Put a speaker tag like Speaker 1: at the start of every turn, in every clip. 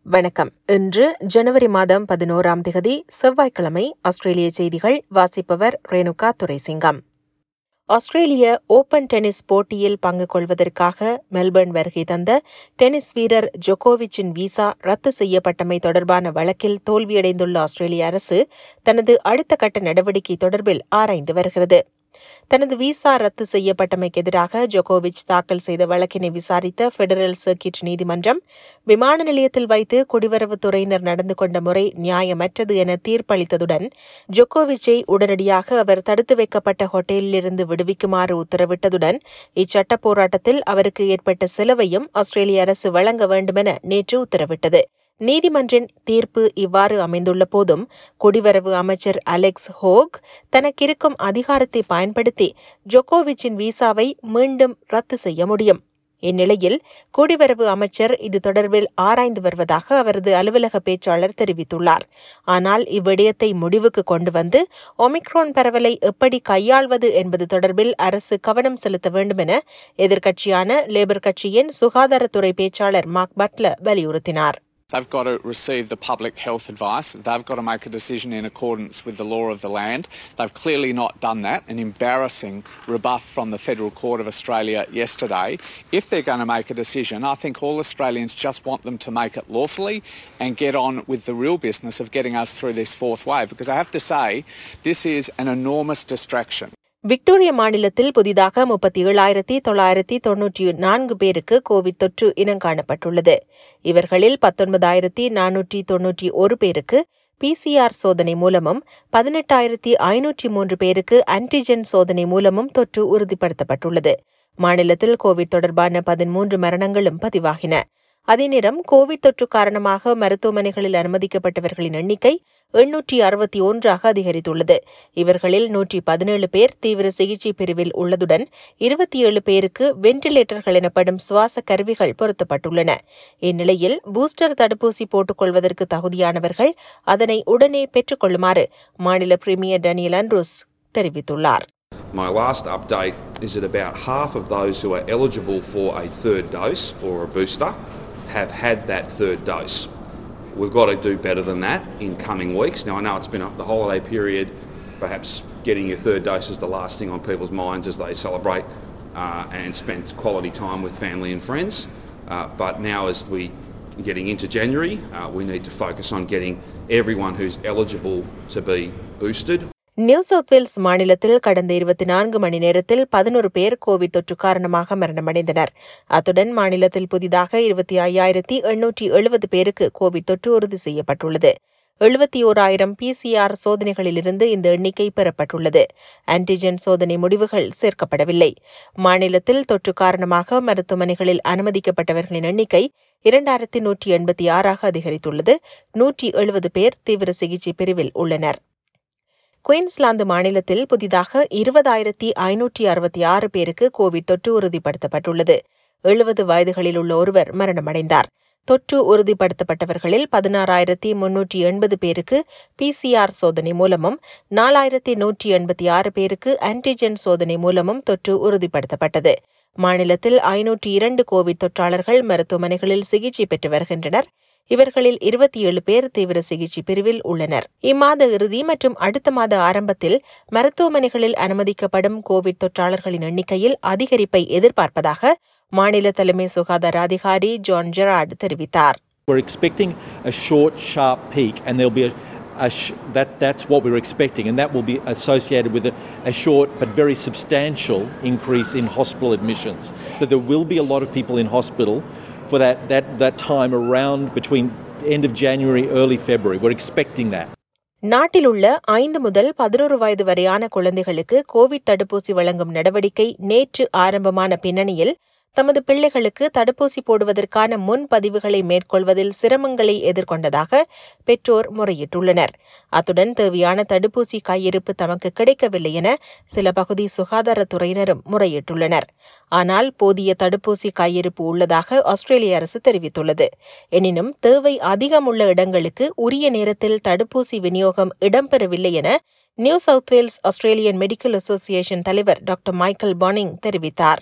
Speaker 1: வணக்கம் இன்று ஜனவரி மாதம் பதினோராம் திகதி செவ்வாய்க்கிழமை ஆஸ்திரேலிய செய்திகள் வாசிப்பவர் ரேணுகா துரைசிங்கம் ஆஸ்திரேலிய ஓபன் டென்னிஸ் போட்டியில் பங்கு கொள்வதற்காக மெல்பர்ன் வருகை தந்த டென்னிஸ் வீரர் ஜோகோவிச்சின் விசா ரத்து செய்யப்பட்டமை தொடர்பான வழக்கில் தோல்வியடைந்துள்ள ஆஸ்திரேலிய அரசு தனது அடுத்த கட்ட நடவடிக்கை தொடர்பில் ஆராய்ந்து வருகிறது தனது விசா ரத்து செய்யப்பட்டமைக்கு எதிராக ஜோகோவிச் தாக்கல் செய்த வழக்கினை விசாரித்த பெடரல் சர்க்கிட் நீதிமன்றம் விமான நிலையத்தில் வைத்து குடிவரவுத்துறையினர் நடந்து கொண்ட முறை நியாயமற்றது என தீர்ப்பளித்ததுடன் ஜோகோவிச்சை உடனடியாக அவர் தடுத்து வைக்கப்பட்ட ஹோட்டலிலிருந்து விடுவிக்குமாறு உத்தரவிட்டதுடன் இச்சட்ட போராட்டத்தில் அவருக்கு ஏற்பட்ட செலவையும் ஆஸ்திரேலிய அரசு வழங்க வேண்டுமென நேற்று உத்தரவிட்டது நீதிமன்றின் தீர்ப்பு இவ்வாறு அமைந்துள்ள போதும் குடிவரவு அமைச்சர் அலெக்ஸ் ஹோக் தனக்கிருக்கும் அதிகாரத்தை பயன்படுத்தி ஜோகோவிச்சின் விசாவை மீண்டும் ரத்து செய்ய முடியும் இந்நிலையில் குடிவரவு அமைச்சர் இது தொடர்பில் ஆராய்ந்து வருவதாக அவரது அலுவலக பேச்சாளர் தெரிவித்துள்ளார் ஆனால் இவ்விடயத்தை முடிவுக்கு கொண்டு வந்து ஒமிக்ரோன் பரவலை எப்படி கையாள்வது என்பது தொடர்பில் அரசு கவனம் செலுத்த வேண்டும் என எதிர்க்கட்சியான லேபர் கட்சியின் சுகாதாரத்துறை பேச்சாளர் மார்க் பட்லர் வலியுறுத்தினார்
Speaker 2: They've got to receive the public health advice. They've got to make a decision in accordance with the law of the land. They've clearly not done that. An embarrassing rebuff from the Federal Court of Australia yesterday. If they're going to make a decision, I think all Australians just want them to make it lawfully and get on with the real business of getting us through this fourth wave. Because I have to say, this is an enormous distraction.
Speaker 1: விக்டோரிய மாநிலத்தில் புதிதாக முப்பத்தி ஏழாயிரத்தி தொள்ளாயிரத்தி தொன்னூற்றி நான்கு பேருக்கு Covid தொற்று இனங்காணப்பட்டுள்ளது இவர்களில் பத்தொன்பதாயிரத்தி நானூற்றி தொன்னூற்றி ஒரு பேருக்கு பிசிஆர் சோதனை மூலமும் பதினெட்டாயிரத்தி ஐநூற்றி மூன்று பேருக்கு ஆன்டிஜென் சோதனை மூலமும் தொற்று உறுதிப்படுத்தப்பட்டுள்ளது மாநிலத்தில் கோவிட் தொடர்பான பதிமூன்று மரணங்களும் பதிவாகின அதே நேரம் கோவிட் தொற்று காரணமாக மருத்துவமனைகளில் அனுமதிக்கப்பட்டவர்களின் எண்ணிக்கை எண்ணூற்றி அறுபத்தி ஒன்றாக அதிகரித்துள்ளது இவர்களில் நூற்றி பதினேழு பேர் தீவிர சிகிச்சை பிரிவில் உள்ளதுடன் இருபத்தி ஏழு பேருக்கு வெண்டிலேட்டர்கள் எனப்படும் சுவாச கருவிகள் பொருத்தப்பட்டுள்ளன இந்நிலையில் பூஸ்டர் தடுப்பூசி போட்டுக் கொள்வதற்கு தகுதியானவர்கள் அதனை உடனே பெற்றுக்கொள்ளுமாறு மாநில பிரீமியர் டேனியல் அண்ட்ரூஸ் தெரிவித்துள்ளார்
Speaker 3: My last update is that about half of those who are eligible for a third dose or a booster have had that third dose. We've got to do better than that in coming weeks. Now, I know it's been up the holiday period, perhaps getting your third dose is the last thing on people's minds as they celebrate uh, and spend quality time with family and friends. Uh, but now, as we getting into January, uh, we need to focus on getting everyone who's eligible to be boosted.
Speaker 1: New South Wales மாநிலத்தில் கடந்த இருபத்தி நான்கு மணி நேரத்தில் பதினோரு பேர் Covid தொற்று காரணமாக மரணமடைந்தனர் அத்துடன் மாநிலத்தில் புதிதாக இருபத்தி ஐயாயிரத்தி எண்ணூற்றி எழுபது பேருக்கு கோவிட் தொற்று உறுதி செய்யப்பட்டுள்ளது எழுபத்தி ஓராயிரம் பிசிஆர் சோதனைகளிலிருந்து இந்த எண்ணிக்கை பெறப்பட்டுள்ளது ஆன்டிஜென் சோதனை முடிவுகள் சேர்க்கப்படவில்லை மாநிலத்தில் தொற்று காரணமாக மருத்துவமனைகளில் அனுமதிக்கப்பட்டவர்களின் எண்ணிக்கை இரண்டாயிரத்தி நூற்றி எண்பத்தி ஆறாக அதிகரித்துள்ளது நூற்றி எழுபது பேர் தீவிர சிகிச்சை பிரிவில் உள்ளனர் குயின்ஸ்லாந்து மாநிலத்தில் புதிதாக இருபதாயிரத்தி ஐநூற்றி அறுபத்தி ஆறு பேருக்கு கோவிட் தொற்று உறுதிப்படுத்தப்பட்டுள்ளது எழுபது வயதுகளில் உள்ள ஒருவர் மரணமடைந்தார் தொற்று உறுதிப்படுத்தப்பட்டவர்களில் பதினாறாயிரத்தி முன்னூற்றி எண்பது பேருக்கு பிசிஆர் சோதனை மூலமும் நாலாயிரத்தி நூற்றி எண்பத்தி ஆறு பேருக்கு ஆன்டிஜென் சோதனை மூலமும் தொற்று உறுதிப்படுத்தப்பட்டது மாநிலத்தில் ஐநூற்றி இரண்டு கோவிட் தொற்றாளர்கள் மருத்துவமனைகளில் சிகிச்சை பெற்று வருகின்றனர் இவர்களில் இருபத்தி ஏழு பேர் தீவிர சிகிச்சை பிரிவில் உள்ளனர் இம்மாத இறுதி மற்றும் அடுத்த மாத ஆரம்பத்தில் மருத்துவமனைகளில் அனுமதிக்கப்படும் கோவிட் தொற்றாளர்களின் எண்ணிக்கையில் அதிகரிப்பை எதிர்பார்ப்பதாக மாநில தலைமை சுகாதார அதிகாரி ஜான் ஜெரார்டு தெரிவித்தார்
Speaker 4: We're expecting a short, sharp peak, and there'll be a, a sh- that that's what we're expecting, and that will be associated with a, a short but very substantial increase in hospital admissions. So there will be a lot of people in hospital for that that that time around between end of January, early February. We're expecting that.
Speaker 1: நாட்டில் உள்ள ஐந்து முதல் பதினோரு வயது வரையான குழந்தைகளுக்கு Covid தடுப்பூசி வழங்கும் நடவடிக்கை நேற்று ஆரம்பமான பின்னணியில் தமது பிள்ளைகளுக்கு தடுப்பூசி போடுவதற்கான முன்பதிவுகளை மேற்கொள்வதில் சிரமங்களை எதிர்கொண்டதாக பெற்றோர் முறையிட்டுள்ளனர் அத்துடன் தேவையான தடுப்பூசி கையிருப்பு தமக்கு கிடைக்கவில்லை என சில பகுதி சுகாதாரத்துறையினரும் முறையிட்டுள்ளனர் ஆனால் போதிய தடுப்பூசி கையிருப்பு உள்ளதாக ஆஸ்திரேலிய அரசு தெரிவித்துள்ளது எனினும் தேவை அதிகம் உள்ள இடங்களுக்கு உரிய நேரத்தில் தடுப்பூசி விநியோகம் இடம்பெறவில்லை என New South Wales Australian Medical Association தலைவர் டாக்டர் மைக்கேல் பானிங் தெரிவித்தார்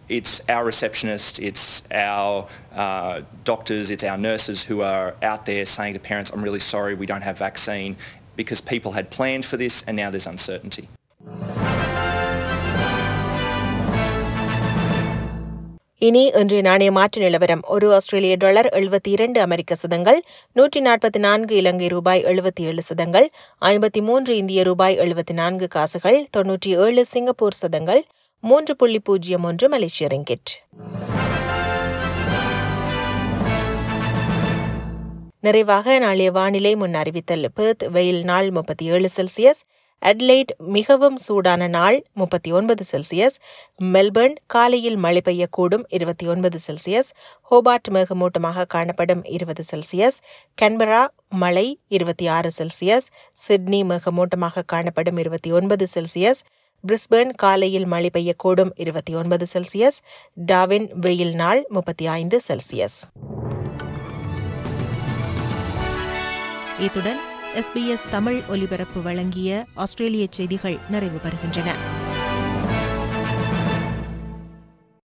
Speaker 5: It's our receptionist, it's our uh, doctors, it's our nurses who are out there saying to parents, I'm really sorry we don't have vaccine because people had planned for this and now there's uncertainty.
Speaker 1: இனி இன்றைய நாணய மாற்று நிலவரம் ஒரு ஆஸ்திரேலிய dollar எழுபத்தி இரண்டு அமெரிக்க சதங்கள் நூற்றி நாற்பத்தி நான்கு இலங்கை ரூபாய் எழுபத்தி ஏழு சதங்கள் ஐம்பத்தி மூன்று இந்திய ரூபாய் எழுபத்தி நான்கு காசுகள் தொன்னூற்றி ஏழு சிங்கப்பூர் சதங்கள் மூன்று புள்ளி பூஜ்ஜியம் ஒன்று மலேசிய ரிங்கிட் நிறைவாக நாளைய வானிலை முன் அறிவித்தல் பெர்த் வெயில் நாள் முப்பத்தி ஏழு செல்சியஸ் அட்லைட் மிகவும் சூடான நாள் முப்பத்தி ஒன்பது செல்சியஸ் மெல்பர்ன் காலையில் மழை பெய்யக்கூடும் இருபத்தி ஒன்பது செல்சியஸ் ஹோபார்ட் மேகமூட்டமாக காணப்படும் இருபது செல்சியஸ் கன்பரா மழை இருபத்தி ஆறு செல்சியஸ் சிட்னி மேகமூட்டமாக காணப்படும் இருபத்தி ஒன்பது செல்சியஸ் பிரிஸ்பர்ன் காலையில் மழை பெய்யக்கூடும் இருபத்தி ஒன்பது செல்சியஸ் டாவின் வெயில் நாள் முப்பத்தி ஐந்து செல்சியஸ்
Speaker 6: இத்துடன் எஸ்பிஎஸ் தமிழ் ஒலிபரப்பு வழங்கிய ஆஸ்திரேலிய செய்திகள் நிறைவு பெறுகின்றன